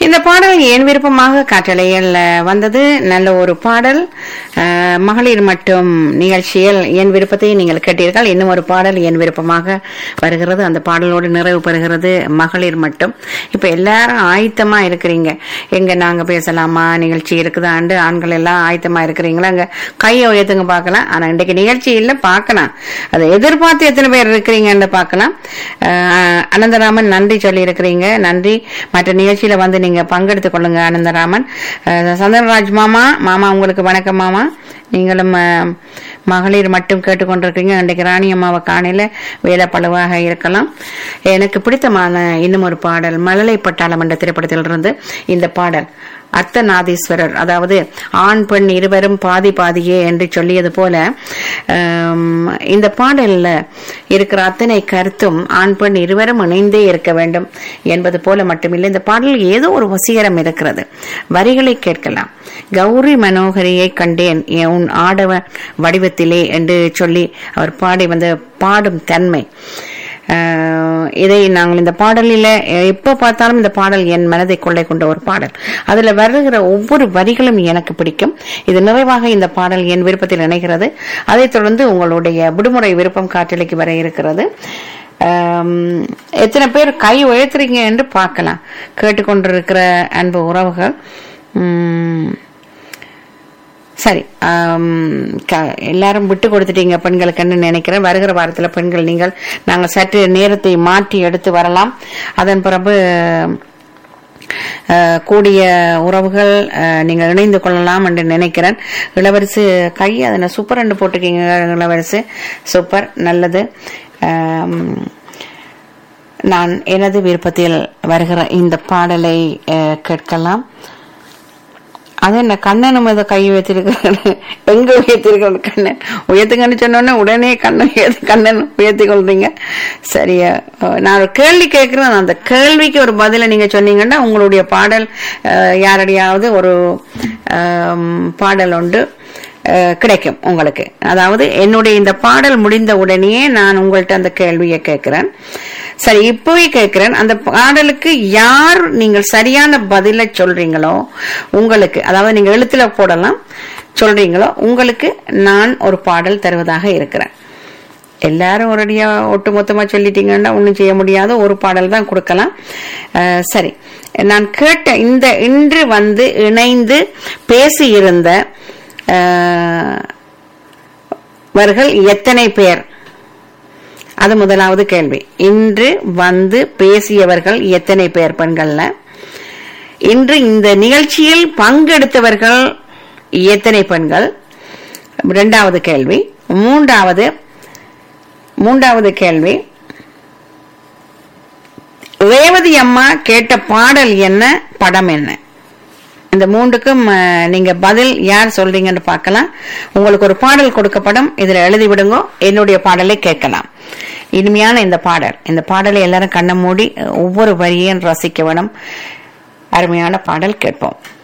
இந்த பாடல் என் விருப்பமாக காற்றலையில் அஹ், வந்தது நல்ல ஒரு பாடல் அஹ், மகளிர் மட்டும் நிகழ்ச்சியில் என் விருப்பத்தை நீங்கள் கேட்டீர்கள் இன்னும் ஒரு பாடல் என் விருப்பமாக வருகிறது அந்த பாடலோடு நிறைவு பெறுகிறது மகளிர் மட்டும் இப்ப எல்லாரும் ஆயத்தமா இருக்கிறீங்க எங்க நாங்க பேசலாமா நிகழ்ச்சி இருக்குதாண்டு ஆண்கள் எல்லாம் ஆயத்தமா இருக்கிறீங்களா அங்க கையை உயர்த்துங்க பார்க்கலாம் ஆனா இன்றைக்கு நிகழ்ச்சி இல்ல பார்க்கலாம் அதை எதிர்பார்த்து எத்தனை பேர் இருக்கிறீங்கன்னு பார்க்கலாம் அஹ், அனந்தராமன் நன்றி சொல்லி இருக்கிறீங்க நன்றி மற்ற நிகழ்ச்சியில வந்து நீங்க பங்கெடுத்துக் கொள்ளுங்க அனந்தராமன் அஹ், சந்திரராஜ் மாமா மாமா உங்களுக்கு வணக்கம் மாமா நீங்களும் அஹ், மகளிர் மட்டும் கேட்டுக்கொண்டிருக்கீங்க அன்றைக்கு ராணி அம்மாவை காணையில வேலை பழுவாக இருக்கலாம் எனக்கு பிடித்தமான இன்னும் ஒரு பாடல் மழலை பட்டாளம் என்ற திரைப்படத்திலிருந்து இந்த பாடல் அர்த்தநாதீஸ்வரர் அதாவது ஆண் பெண் இருவரும் பாதி பாதியே என்று சொல்லியது போல ஆம், இந்த பாடல்ல இருக்கிற அத்தனை கருத்தும் ஆண் பெண் இருவரும் இணைந்தே இருக்க வேண்டும் என்பது போல மட்டுமில்லை இந்த பாடலில் ஏதோ ஒரு வசீகரம் இருக்கிறது வரிகளை கேட்கலாம் கௌரி மனோகரியை கண்டேன் என் உன் ஆடவ வடிவத்திலே என்று சொல்லி அவர் பாடி வந்த பாடும் தன்மை ஆஹ் இதை நாங்கள் இந்த பாடலில் எப்ப பார்த்தாலும் இந்த பாடல் என் மனதை கொள்ளை கொண்ட ஒரு பாடல் அதுல வருகிற ஒவ்வொரு வரிகளும் எனக்கு பிடிக்கும் இது நிறைவாக இந்த பாடல் என் விருப்பத்தில் இணைகிறது அதைத் தொடர்ந்து உங்களுடைய விடுமுறை விருப்பம் காற்றலைக்கு வர இருக்கிறது ஆம், எத்தனை பேர் கை உயர்த்துறீங்க என்று பார்க்கலாம் கேட்டுக்கொண்டிருக்கிற அன்பு உறவுகள் உம், சரி ஆம், க- எல்லாரும் விட்டு கொடுத்துட்டீங்க பெண்களுக்குன்னு நினைக்கிறேன் வருகிற வாரத்துல பெண்கள் நீங்கள் நாங்கள் சற்று நேரத்தை மாற்றி எடுத்து வரலாம் அதன் பிறகு அஹ், கூடிய உறவுகள் அஹ், நீங்கள் இணைந்து கொள்ளலாம் என்று நினைக்கிறேன் இளவரசு கை அதனை சூப்பர் என்று போட்டிருக்கீங்க இளவரசு சூப்பர் நல்லது ஆம், நான் எனது விருப்பத்தில் வருகிற இந்த பாடலை அஹ், கேட்கலாம் அது என்ன கண்ணனும் ஏதோ கை உயர்த்திருக்கிறாரு எங்க உயர்த்திருக்கிறது கண்ணன் உயர்த்துங்கன்னு சொன்னோன்னே உடனே கண்ணன் உயர்த்தி கண்ணன் உயர்த்தி கொள்றீங்க சரியா அஹ் நான் ஒரு கேள்வி கேட்கிறேன் அந்த கேள்விக்கு ஒரு பதில நீங்க சொன்னீங்கன்னா உங்களுடைய பாடல் அஹ், யாரடியாவது ஒரு ஆம், பாடல் உண்டு அஹ், கிடைக்கும் உங்களுக்கு அதாவது என்னுடைய இந்த பாடல் முடிந்த உடனேயே நான் உங்கள்ட்ட அந்த கேள்வியை கேட்கிறேன் சரி இப்பவே கேட்கிறேன் அந்த பாடலுக்கு யார் நீங்கள் சரியான பதில சொல்றீங்களோ உங்களுக்கு அதாவது நீங்க எழுத்துல போடலாம் சொல்றீங்களோ உங்களுக்கு நான் ஒரு பாடல் தருவதாக இருக்கிறேன் எல்லாரும் ஒரடியா ஒட்டு மொத்தமா சொல்லிட்டீங்கன்னா ஒண்ணும் செய்ய முடியாத ஒரு பாடல் தான் கொடுக்கலாம் அஹ், சரி நான் கேட்ட இந்த இன்று வந்து இணைந்து பேசியிருந்த அஹ், வர்கள் எத்தனை பேர் அது முதலாவது கேள்வி இன்று வந்து பேசியவர்கள் எத்தனை பேர் பெண்கள்ல இன்று இந்த நிகழ்ச்சியில் பங்கெடுத்தவர்கள் எத்தனை பெண்கள் இரண்டாவது கேள்வி மூன்றாவது மூன்றாவது கேள்வி ரேவதி அம்மா கேட்ட பாடல் என்ன படம் என்ன இந்த மூன்றுக்கும் அஹ், நீங்க பதில் யார் சொல்றீங்கன்னு பார்க்கலாம் உங்களுக்கு ஒரு பாடல் கொடுக்கப்படும் இதுல எழுதி விடுங்க என்னுடைய பாடலை கேட்கலாம் இனிமையான இந்த பாடல் இந்த பாடலை எல்லாரும் கண்ணை மூடி அஹ், ஒவ்வொரு வரியையும் ரசிக்க வேணும் அருமையான பாடல் கேட்போம்